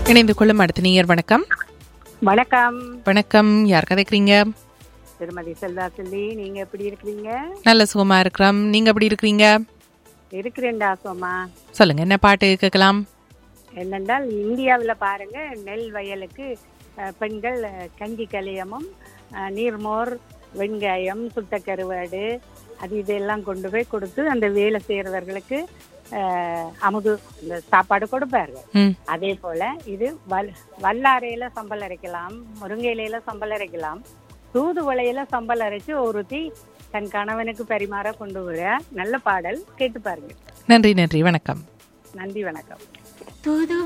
இணைந்து கொள்ளும் அடுத்த நீயர் வணக்கம் வணக்கம் வணக்கம் யார் கதைக்கிறீங்க திருமதி செல்வா செல்வி நீங்க எப்படி இருக்கிறீங்க நல்ல சுகமா இருக்கிறோம் நீங்க எப்படி இருக்கிறீங்க இருக்கிறேன்டா சோமா சொல்லுங்க என்ன பாட்டு கேட்கலாம் என்னென்றால் இந்தியாவுல பாருங்க நெல் வயலுக்கு அஹ், பெண்கள் அஹ், கஞ்சி கலியமும் அஹ், நீர்மோர் வெங்காயம் சுட்ட கருவாடு அது இதெல்லாம் கொண்டு போய் கொடுத்து அந்த வேலை செய்யறவர்களுக்கு அஹ், அமுது இந்த சாப்பாடு கொடுப்பார்கள் ம் அதே போல இது வல் வல்லாரையில சம்பல் அரைக்கலாம் முருங்கை இலையில சம்பல் அரைக்கலாம் தூதுவளையில சம்பல் அரைச்சு ஒருத்தி தன் கணவனுக்கு பரிமாற கொண்டு வர நல்ல பாடல் கேட்டு பாருங்க நன்றி நன்றி வணக்கம் நன்றி வணக்கம் புது